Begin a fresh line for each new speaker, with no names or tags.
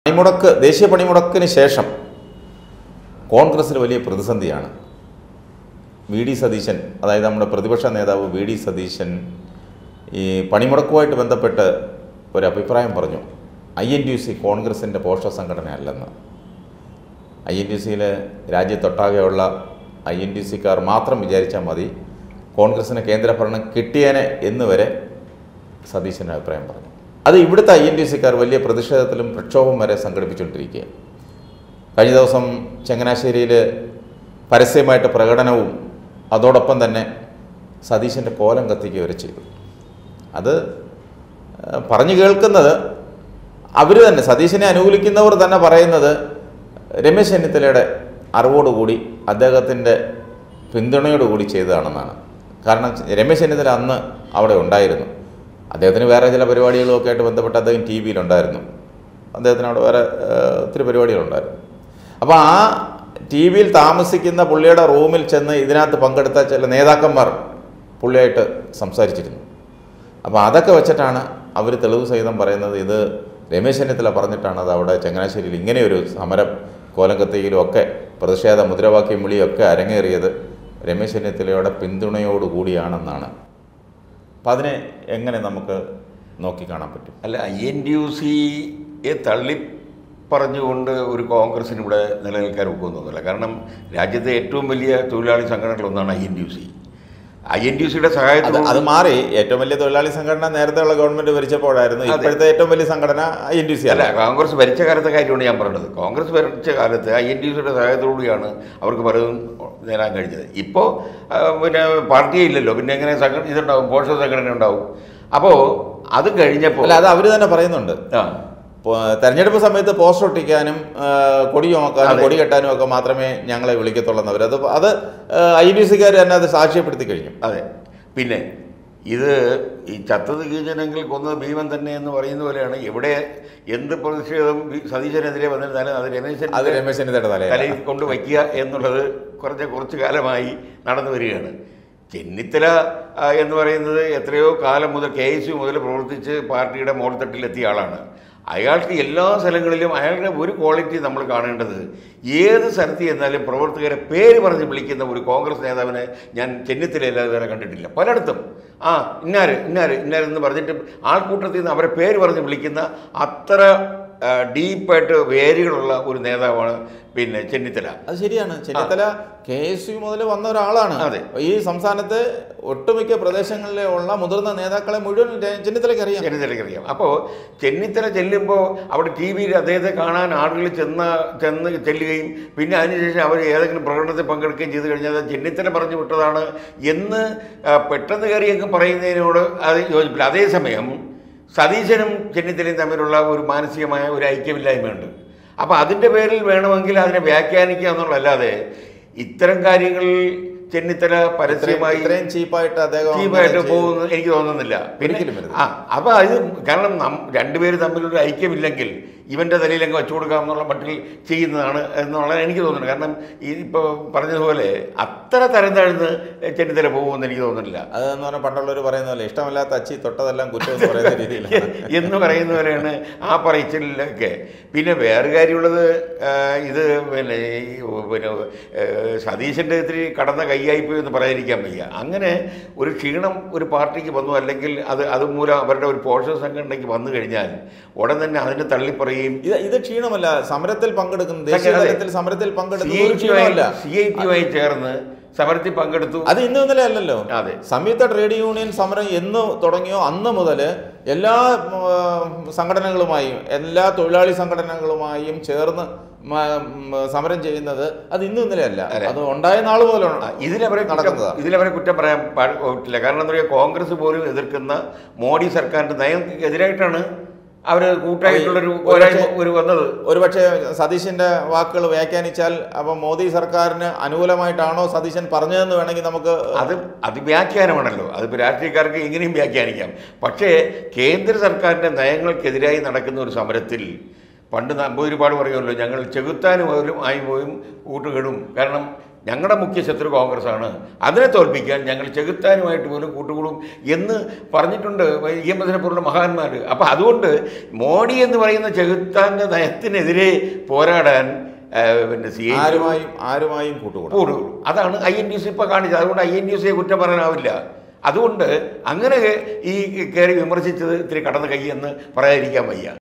പണിമുടക്ക് ദേശീയ പണിമുടക്കിന് ശേഷം കോൺഗ്രസ്സിൽ വലിയ പ്രതിസന്ധിയാണ് വി ഡി സതീശൻ അതായത് നമ്മുടെ പ്രതിപക്ഷ നേതാവ് വി ഡി സതീശൻ ഈ പണിമുടക്കുമായിട്ട് ബന്ധപ്പെട്ട് ഒരു അഭിപ്രായം പറഞ്ഞു I N T U C കോൺഗ്രസിൻ്റെ പോഷക സംഘടനയല്ലെന്ന് ഐ എൻ ടി സിയിൽ രാജ്യത്തൊട്ടാകെയുള്ള ഐ എൻ ടി സിക്കാർ മാത്രം വിചാരിച്ചാൽ മതി കോൺഗ്രസിന് കേന്ദ്രഭരണം കിട്ടിയേനെ എന്ന് വരെ സതീശൻ അഭിപ്രായം പറഞ്ഞു അത് ഇവിടുത്തെ ഐ എൻ ടി സിക്കാർ വലിയ പ്രതിഷേധത്തിലും പ്രക്ഷോഭം വരെ സംഘടിപ്പിച്ചുകൊണ്ടിരിക്കുക കഴിഞ്ഞ ദിവസം ചങ്ങനാശ്ശേരിയിൽ പരസ്യമായിട്ട് പ്രകടനവും അതോടൊപ്പം തന്നെ സതീശൻ്റെ കോലം കത്തിക്കുക വരെ ചെയ്തു അത് ആ, പറഞ്ഞു കേൾക്കുന്നത് അവർ തന്നെ സതീശനെ അനുകൂലിക്കുന്നവർ തന്നെ പറയുന്നത് രമേശ് ചെന്നിത്തലയുടെ അറിവോടുകൂടി അദ്ദേഹത്തിൻ്റെ പിന്തുണയോടുകൂടി ചെയ്തതാണെന്നാണ് കാരണം രമേശ് ചെന്നിത്തല അന്ന് അവിടെ ഉണ്ടായിരുന്നു അദ്ദേഹത്തിന് വേറെ ചില പരിപാടികളൊക്കെ ആയിട്ട് ബന്ധപ്പെട്ട് അദ്ദേഹം ടി വിയിലുണ്ടായിരുന്നു അദ്ദേഹത്തിന് അവിടെ വേറെ ആ, ഒത്തിരി പരിപാടികളുണ്ടായിരുന്നു അപ്പോൾ ആ ടി വിയിൽ താമസിക്കുന്ന പുള്ളിയുടെ റൂമിൽ ചെന്ന് ഇതിനകത്ത് പങ്കെടുത്ത ചില നേതാക്കന്മാർ പുള്ളിയായിട്ട് സംസാരിച്ചിരുന്നു അപ്പോൾ അതൊക്കെ വെച്ചിട്ടാണ് അവർ തെളിവ് സഹിതം പറയുന്നത് ഇത് രമേശ് ചെന്നിത്തല പറഞ്ഞിട്ടാണ് അത് അവിടെ ചങ്ങനാശ്ശേരിയിൽ ഇങ്ങനെയൊരു സമരം കോലം കത്തിയിലും ഒക്കെ പ്രതിഷേധ മുദ്രാവാക്യം വിളിയൊക്കെ അരങ്ങേറിയത് രമേശ് ചെന്നിത്തലയുടെ പിന്തുണയോടുകൂടിയാണെന്നാണ് അപ്പം അതിനെ എങ്ങനെ നമുക്ക് നോക്കിക്കാണാൻ പറ്റും
അല്ല ഐ എൻ ഡി യു സിയെ തള്ളി പറഞ്ഞുകൊണ്ട് ഒരു കോൺഗ്രസിന് ഇവിടെ നിലനിൽക്കാൻ ഒക്കുമെന്നൊന്നുമില്ല കാരണം രാജ്യത്തെ ഏറ്റവും വലിയ തൊഴിലാളി സംഘടനകളൊന്നാണ് I N D U C I N D U സിയുടെ
അത്
സഹായത്തോടെ
അത് മാറി ഏറ്റവും വലിയ തൊഴിലാളി സംഘടന നേരത്തെയുള്ള ഗവൺമെന്റ് ഭരിച്ചപ്പോഴായിരുന്നു
അതെ.
ഇപ്പോഴത്തെ ഏറ്റവും വലിയ സംഘടന ഐ എൻ ടി സി
അല്ല
അല്ല
കോൺഗ്രസ് ഭരിച്ച കാലത്തെ കാര്യമാണ് ഞാൻ പറഞ്ഞത് കോൺഗ്രസ് ഭരിച്ച കാലത്ത് ഐ എൻ ഡി സിയുടെ സഹായത്തോടുകൂടിയാണ് അവർക്ക് പലതും നേടാൻ കഴിഞ്ഞത് ഇപ്പോൾ പിന്നെ പാർട്ടിയേ ഇല്ലല്ലോ പിന്നെ എങ്ങനെ സംഘടന ഇതുണ്ടാവും പോഷക സംഘടന ഉണ്ടാവും അപ്പോൾ അത് കഴിഞ്ഞപ്പോൾ
അല്ല അത് അവർ തന്നെ പറയുന്നുണ്ട്
ആ
പോ- തെരഞ്ഞെടുപ്പ് സമയത്ത് പോസ്റ്റർ ഒട്ടിക്കാനും ആ, കൊടി ചുമക്കാനും
അതെ.
കൊടി കെട്ടാനും ഒക്കെ മാത്രമേ ഞങ്ങളെ വിളിക്കത്തുള്ളൂ അത് അത് ഐ ഡി സിക്കാർ തന്നെ അത് സാക്ഷ്യപ്പെടുത്തി കഴിഞ്ഞു
അതെ പിന്നെ ഇത് ഈ ചത്തത് കീചനെങ്കിൽ കൊന്നത് ഭീമൻ തന്നെ എന്ന് പറയുന്ന പോലെയാണ് എവിടെ എന്ത് പ്രതിഷേധം വി- സതീശനെതിരെ വന്നിരുന്നാലും അത് രമേശൻ
അത് രമേശ് ചെന്നിത്തലയുടെ തലയിൽ
തലയിൽ കൊണ്ട് വയ്ക്കുക എന്നുള്ളത് കുറച്ച് കുറച്ച് കാലമായി നടന്നു വരികയാണ് ചെന്നിത്തല ആ, എന്ന് പറയുന്നത് എത്രയോ കാലം മുതൽ കെ എസ് യു മുതൽ പ്രവർത്തിച്ച് പാർട്ടിയുടെ മോൾത്തട്ടിലെത്തിയ ആളാണ് അയാൾക്ക് എല്ലാ സ്ഥലങ്ങളിലും അയാളുടെ ഒരു ക്വാളിറ്റി നമ്മൾ കാണേണ്ടത് ഏത് സ്ഥലത്ത് ചെന്നാലും പ്രവർത്തകരെ പേര് പറഞ്ഞ് വിളിക്കുന്ന ഒരു കോൺഗ്രസ് നേതാവിനെ ഞാൻ ചെന്നിത്തലയില്ലാതെ വേറെ കണ്ടിട്ടില്ല പലയിടത്തും ആ ഇന്നാര് ഇന്നാര് ഇന്നാരെന്ന് പറഞ്ഞിട്ട് ആൾക്കൂട്ടത്തിൽ നിന്ന് അവരെ പേര് പറഞ്ഞ് വിളിക്കുന്ന അത്ര ആ, ഡീപ്പായിട്ട് വേരുകളുള്ള ഒരു നേതാവാണ് പിന്നെ ചെന്നിത്തല
അത് ശരിയാണ് ചെന്നിത്തല കെ എസ് യു മുതൽ വന്ന ഒരാളാണ്
അതെ.
ഈ സംസ്ഥാനത്ത് ഒട്ടുമിക്ക പ്രദേശങ്ങളിലെ ഉള്ള മുതിർന്ന നേതാക്കളെ മുഴുവൻ രെ- ചെന്നിത്തലയ്ക്ക് അറിയാം
ചെന്നിത്തലയ്ക്ക് അറിയാം അപ്പോൾ ചെന്നിത്തല ചെല്ലുമ്പോൾ അവിടെ ടി വിയിൽ അദ്ദേഹത്തെ കാണാൻ ആളുകൾ ചെന്ന ചെന്ന് ചെല്ലുകയും പിന്നെ അതിനുശേഷം അവർ ഏതെങ്കിലും പ്രകടനത്തിൽ പങ്കെടുക്കുകയും ചെയ്തു കഴിഞ്ഞാൽ അത് ചെന്നിത്തല പറഞ്ഞു വിട്ടതാണ് എന്ന് ആ, പെട്ടെന്ന് കയറി അങ്ങ് പറയുന്നതിനോട് അത് യോജിപ്പില്ല അതേസമയം സതീശനും ചെന്നിത്തലയും തമ്മിലുള്ള ഒരു മാനസികമായ ഒരു ഐക്യമില്ലായ്മയുണ്ട് അപ്പോൾ അതിൻ്റെ പേരിൽ വേണമെങ്കിൽ അതിനെ വ്യാഖ്യാനിക്കുക എന്നുള്ളതല്ലാതെ ഇത്തരം കാര്യങ്ങളിൽ ചെന്നിത്തല
ഇത്രയും
പരസ്യമായി
ഇത്രയും ചീപ്പായിട്ട് അദ്ദേഹം
ചീപ്പായിട്ട്
അങ്ങനെ
പോകുന്നു എനിക്ക് തോന്നുന്നില്ല
ഒരിക്കലും വരുന്നില്ല.
ആ അപ്പോൾ അത് കാരണം നം രണ്ടുപേര് തമ്മിലൊരു ഐക്യമില്ലെങ്കിൽ ഇവൻ്റെ തലയിൽ അങ്ങ് വെച്ചു കൊടുക്കാം എന്നുള്ള മട്ടിൽ ചെയ്യുന്നതാണ് എന്നുള്ളത് എനിക്ക് തോന്നുന്നത് കാരണം ഈ ഇപ്പോൾ പറഞ്ഞതുപോലെ അത്ര തരം താഴ്ന്ന് ചെന്നിത്തല പോകുമെന്ന് എനിക്ക് തോന്നുന്നില്ല
അതെന്ന് പറഞ്ഞാൽ പണ്ടുള്ളവർ പറയുന്ന പോലെ ഇഷ്ടമില്ലാത്ത അച്ചി തൊട്ടതെല്ലാം കുറ്റം എന്ന് പറയുന്ന രീതിയിലാണ്
എന്ന് പറയുന്ന പോലെയാണ് ആ പറയിച്ചിലൊക്കെ പിന്നെ വേറെ കാര്യമുള്ളത് ആ, ഇത് പിന്നെ ഈ പിന്നെ ഏ, സതീശൻ്റെ ഇത്തിരി കടന്ന കൈയായിപ്പോയി എന്ന് പറയാതിരിക്കാൻ വയ്യ അങ്ങനെ ഒരു ക്ഷീണം ഒരു പാർട്ടിക്ക് വന്നു അല്ലെങ്കിൽ അത് അതുമൂലം അവരുടെ ഒരു പോഷക സംഘടനയ്ക്ക് വന്നു കഴിഞ്ഞാൽ ഉടൻ തന്നെ അതിനെ തള്ളിപ്പറയുകയും
ഇത് ഇത് ക്ഷീണമല്ല സമരത്തിൽ പങ്കെടുക്കുന്ന ദേശീയ
അതെ.
തലത്തിൽ സമരത്തിൽ
സി
പങ്കെടുക്കുന്ന
ഐ
ഒരു ക്ഷീണമല്ല
സി ഐ ടിയുമായി ചേർന്ന് സമരത്തിൽ പങ്കെടുത്തു
അത് ഇന്ന് ഇന്നലെ അല്ലല്ലോ
അതെ.
സംയുക്ത ട്രേഡ് യൂണിയൻ സമരം എന്ന് തുടങ്ങിയോ അന്ന് മുതൽ എല്ലാ ഉം, സംഘടനകളുമായും എല്ലാ തൊഴിലാളി സംഘടനകളുമായും ചേർന്ന് മ- ഉം, സമരം ചെയ്യുന്നത് അത് ഇന്നും ഇന്നലെ അല്ല
അതെ.
അത് ഉണ്ടായ നാൾ
ആ,
മുതലാണ്
ഇതിലവരെ കുറ്റം
നടക്കുന്നതാണ്.
ഇതിലവരെ കുറ്റം പറയാൻ പാ- പറ്റില്ല കാരണം എന്താ പറയുക കോൺഗ്രസ് പോലും എതിർക്കുന്ന മോഡി സർക്കാരിന്റെ നയം എതിരായിട്ടാണ് അവർ കൂട്ടായിട്ടുള്ളൊരു
ഒരു
പോരായ്മ
പക്ഷേ-
ഒരു വന്നത്
ഒരുപക്ഷെ സതീശന്റെ വാക്കുകൾ വ്യാഖ്യാനിച്ചാൽ അപ്പം മോദി സർക്കാരിന് അനുകൂലമായിട്ടാണോ സതീശൻ പറഞ്ഞതെന്ന് വേണമെങ്കിൽ നമുക്ക്
അത് അത് വ്യാഖ്യാനമാണല്ലോ അതിപ്പോൾ രാഷ്ട്രീയക്കാർക്ക് എങ്ങനെയും വ്യാഖ്യാനിക്കാം പക്ഷേ കേന്ദ്ര സർക്കാരിൻ്റെ നയങ്ങൾക്കെതിരായി നടക്കുന്ന ഒരു സമരത്തിൽ പണ്ട് നമ്പൂതിരിപ്പാട് പറയുമല്ലോ ഞങ്ങൾ ചെകുത്താനും പോലും ആയി പോയും കൂട്ടുകെടും കാരണം ഞങ്ങളുടെ മുഖ്യ ശത്രു കോൺഗ്രസ്സാണ് അതിനെ തോൽപ്പിക്കാൻ ഞങ്ങൾ ചെകുത്താനുമായിട്ട് പോലും കൂട്ടുകൂടും എന്ന് പറഞ്ഞിട്ടുണ്ട് ഇ എം എസിനെ പോലുള്ള മഹാന്മാർ അപ്പം അതുകൊണ്ട് മോഡി എന്ന് പറയുന്ന ചെകുത്താൻ്റെ നയത്തിനെതിരെ പോരാടാൻ ആ, പിന്നെ സി
ആരുമായും ആരുമായും കൂട്ടുകൂടാ
കൂടും അതാണ് ഐ എൻ ഡി സി ഇപ്പോൾ കാണിച്ചത് അതുകൊണ്ട് ഐ എൻ ഡി സിയെ കുറ്റം പറയാനാവില്ല അതുകൊണ്ട് അങ്ങനെ ഈ കയറി വിമർശിച്ചത് ഇത്തിരി കടന്നു കൈ എന്ന് പറയാതിരിക്കാൻ വയ്യ